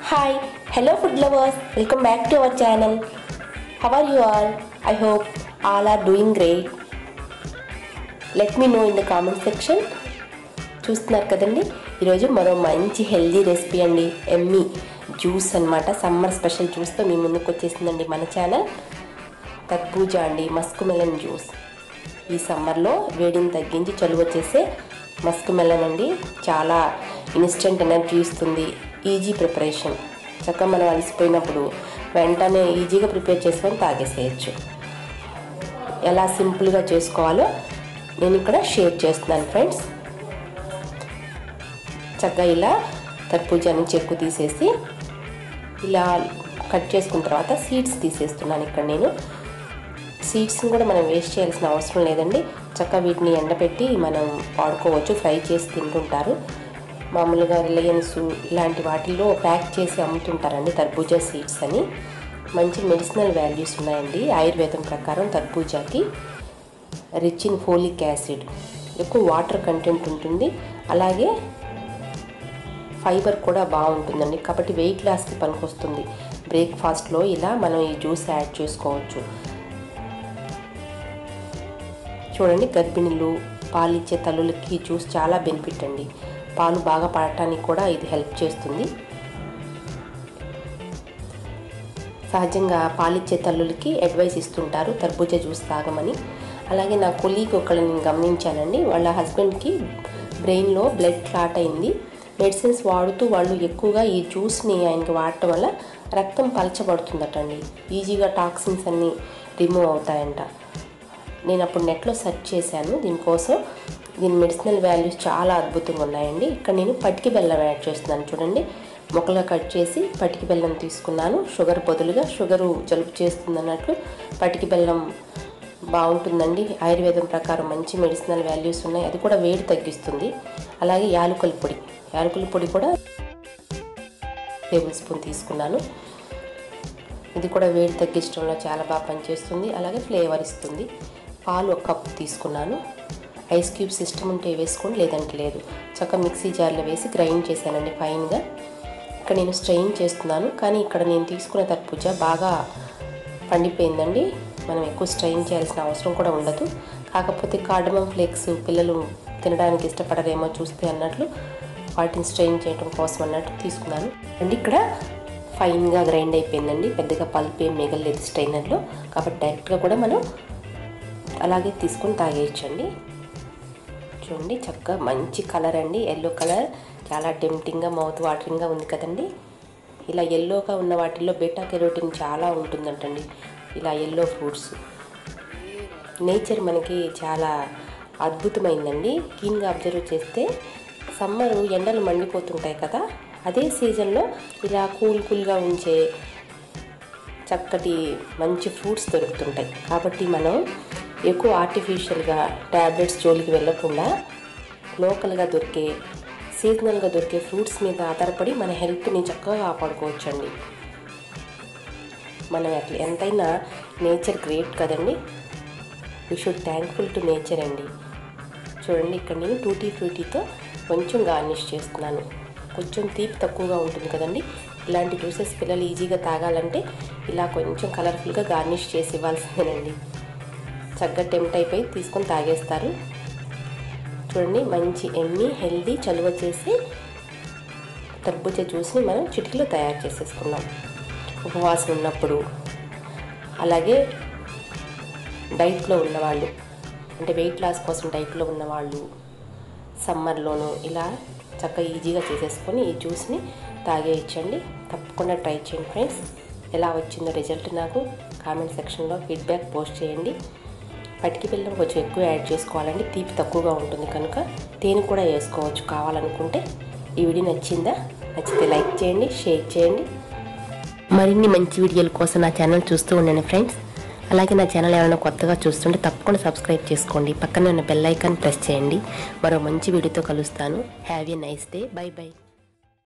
Hi, hello food lovers. Welcome back to our channel. How are you all? I hope all are doing great. Let me know in the comment section. చూస్తున్నారు కదండి ఈరోజు మరో మంచి healthy recipe అండి ఎమ్మి juice అన్నమాట summer special జ్యూస్తో మీ ముందుకు వచ్చేసిందండి మన ఛానల్ తర్బూజా అండి మస్క్ మెలన్ జ్యూస్ ఈ సమ్మర్లో వేడిని తగ్గించి చలువ చేసే మస్క్ మెలన్ అండి చాలా ఇన్స్టెంట్ ఎనర్జీ ఇస్తుంది ఈజీ ప్రిపరేషన్ చక్కగా మనం అలసిపోయినప్పుడు వెంటనే ఈజీగా ప్రిపేర్ చేసుకొని తాగేసేయచ్చు ఎలా సింపుల్గా చేసుకోవాలో నేను ఇక్కడ షేర్ చేస్తున్నాను ఫ్రెండ్స్ చక్కగా ఇలా తర్బూజాని చెక్కు తీసేసి ఇలా కట్ చేసుకున్న తర్వాత సీడ్స్ తీసేస్తున్నాను ఇక్కడ నేను సీడ్స్ని కూడా మనం వేస్ట్ చేయాల్సిన అవసరం లేదండి చక్కగా వీటిని ఎండబెట్టి మనం వాడుకోవచ్చు ఫ్రై చేసి తింటుంటారు మామూలుగా రిలయన్స్ ఇలాంటి వాటిల్లో ప్యాక్ చేసి అమ్ముతుంటారండి తర్బూజా సీడ్స్ అని మంచి మెడిసినల్ వాల్యూస్ ఉన్నాయండి ఆయుర్వేదం ప్రకారం తర్బూజాకి రిచ్ ఇన్ ఫోలిక్ యాసిడ్ ఎక్కువ వాటర్ కంటెంట్ ఉంటుంది అలాగే ఫైబర్ కూడా బాగుంటుందండి కాబట్టి వెయిట్ లాస్కి పనికొస్తుంది బ్రేక్ఫాస్ట్లో ఇలా మనం ఈ జ్యూస్ యాడ్ చేసుకోవచ్చు చూడండి గర్భిణులు పాలిచ్చే తల్లులకి ఈ జ్యూస్ చాలా బెనిఫిట్ అండి పాలు బాగా పడటానికి కూడా ఇది హెల్ప్ చేస్తుంది సహజంగా పాలిచ్చే తల్లులకి అడ్వైస్ ఇస్తుంటారు తర్బూజా జ్యూస్ తాగమని అలాగే నా కొలీగ్ ఒకళ్ళని నేను గమనించానండి వాళ్ళ హస్బెండ్కి బ్రెయిన్లో బ్లడ్ క్లాట్ అయింది మెడిసిన్స్ వాడుతూ వాళ్ళు ఎక్కువగా ఈ జ్యూస్ని ఆయనకి వాడటం వల్ల రక్తం పలచబడుతుందటండి ఈజీగా టాక్సిన్స్ అన్నీ రిమూవ్ అవుతాయంట నేను అప్పుడు నెట్లో సెర్చ్ చేశాను దీనికోసం దీని మెడిసినల్ వాల్యూస్ చాలా అద్భుతంగా ఉన్నాయండి ఇక్కడ నేను పటికి బెల్లం యాడ్ చేస్తున్నాను చూడండి మొక్కలుగా కట్ చేసి పటికి బెల్లం తీసుకున్నాను షుగర్ బదులుగా షుగరు జలుబు చేస్తుంది అన్నట్లు పటికి బెల్లం బాగుంటుందండి ఆయుర్వేదం ప్రకారం మంచి మెడిసినల్ వాల్యూస్ ఉన్నాయి అది కూడా వేడి తగ్గిస్తుంది అలాగే యాలకుల పొడి యాలకుల పొడి కూడా టేబుల్ స్పూన్ తీసుకున్నాను ఇది కూడా వేడి తగ్గించడంలో చాలా బాగా పనిచేస్తుంది అలాగే ఫ్లేవర్ ఇస్తుంది పాలు ఒక కప్పు తీసుకున్నాను ఐస్ క్యూబ్ సిస్టమ్ ఉంటే వేసుకోండి లేదంటే లేదు చక్కగా మిక్సీ జార్లో వేసి గ్రైండ్ చేశానండి ఫైన్గా ఇక్కడ నేను స్ట్రెయిన్ చేస్తున్నాను కానీ ఇక్కడ నేను తీసుకున్న తర్పూజ బాగా పండిపోయిందండి మనం ఎక్కువ స్ట్రెయిన్ చేయాల్సిన అవసరం కూడా ఉండదు కాకపోతే కార్డమం ఫ్లేక్స్ పిల్లలు తినడానికి ఇష్టపడరేమో చూస్తే అన్నట్లు వాటిని స్ట్రెయిన్ చేయడం కోసం అన్నట్టు తీసుకున్నాను అండ్ ఇక్కడ ఫైన్గా గ్రైండ్ అయిపోయిందండి పెద్దగా పల్ప్ ఏం మిగలలేదు స్ట్రైనర్లో కాబట్టి డైరెక్ట్గా కూడా మనం అలాగే తీసుకొని తాగేయచ్చండి చూడండి చక్కగా మంచి కలర్ అండి ఎల్లో కలర్ చాలా టెంప్టింగ్గా మౌత్ వాటరింగ్గా ఉంది కదండి ఇలా ఎల్లోగా ఉన్న వాటిల్లో బీటా కెరోటిన్ చాలా ఉంటుందంటండి ఇలా ఎల్లో ఫ్రూట్స్ నేచర్ మనకి చాలా అద్భుతమైందండి కీన్గా అబ్జర్వ్ చేస్తే సమ్మరు ఎండలు మండిపోతుంటాయి కదా అదే సీజన్లో ఇలా కూల్ కూల్గా ఉంచే చక్కటి మంచి ఫ్రూట్స్ దొరుకుతుంటాయి కాబట్టి మనం ఎక్కువ ఆర్టిఫిషియల్గా ట్యాబ్లెట్స్ జోలికి వెళ్ళకుండా లోకల్గా దొరికే సీజనల్గా దొరికే ఫ్రూట్స్ మీద ఆధారపడి మన హెల్త్ని చక్కగా కాపాడుకోవచ్చండి మనం అట్లా ఎంతైనా నేచర్ గ్రేట్ కదండి we should thankful to nature అండి చూడండి ఇక్కడ నేను టూటీ ఫ్రూటీతో కొంచెం గార్నిష్ చేస్తున్నాను కొంచెం తీపి తక్కువగా ఉంటుంది కదండి ఇలాంటి జ్యూసెస్ పిల్లలు ఈజీగా తాగాలంటే ఇలా కొంచెం కలర్ఫుల్గా గార్నిష్ చేసి ఇవ్వాల్సిందేనండి చక్కగా టెంప్ట్ అయిపోయి తీసుకొని తాగేస్తారు చూడండి మంచి ఎమ్మి హెల్దీ చలువ చేసి తర్బూజా జ్యూస్ని మనం చిటికలో తయారు చేసేసుకున్నాం ఉపవాసం ఉన్నప్పుడు అలాగే డైట్లో ఉన్నవాళ్ళు అంటే వెయిట్ లాస్ కోసం డైట్లో ఉన్నవాళ్ళు సమ్మర్లోనూ ఇలా చక్కగా ఈజీగా చేసేసుకొని ఈ జ్యూస్ని తాగేయచ్చండి తప్పకుండా ట్రై చేయండి ఫ్రెండ్స్ ఎలా వచ్చిందో రిజల్ట్ నాకు కామెంట్ సెక్షన్లో ఫీడ్బ్యాక్ పోస్ట్ చేయండి పటికి బెల్లం కొంచెం ఎక్కువ యాడ్ చేసుకోవాలండి తీపి తక్కువగా ఉంటుంది కనుక తేనె కూడా వేసుకోవచ్చు కావాలనుకుంటే ఈ వీడియో నచ్చిందా నచ్చితే లైక్ చేయండి షేర్ చేయండి మరిన్ని మంచి వీడియోల కోసం నా ఛానల్ చూస్తూ ఉండండి ఫ్రెండ్స్ అలాగే నా ఛానల్ ఎవరైనా కొత్తగా చూస్తుంటే తప్పకుండా సబ్స్క్రైబ్ చేసుకోండి పక్కన ఉన్న బెల్ ఐకాన్ ప్రెస్ చేయండి మరో మంచి వీడియోతో కలుస్తాను have a nice day bye by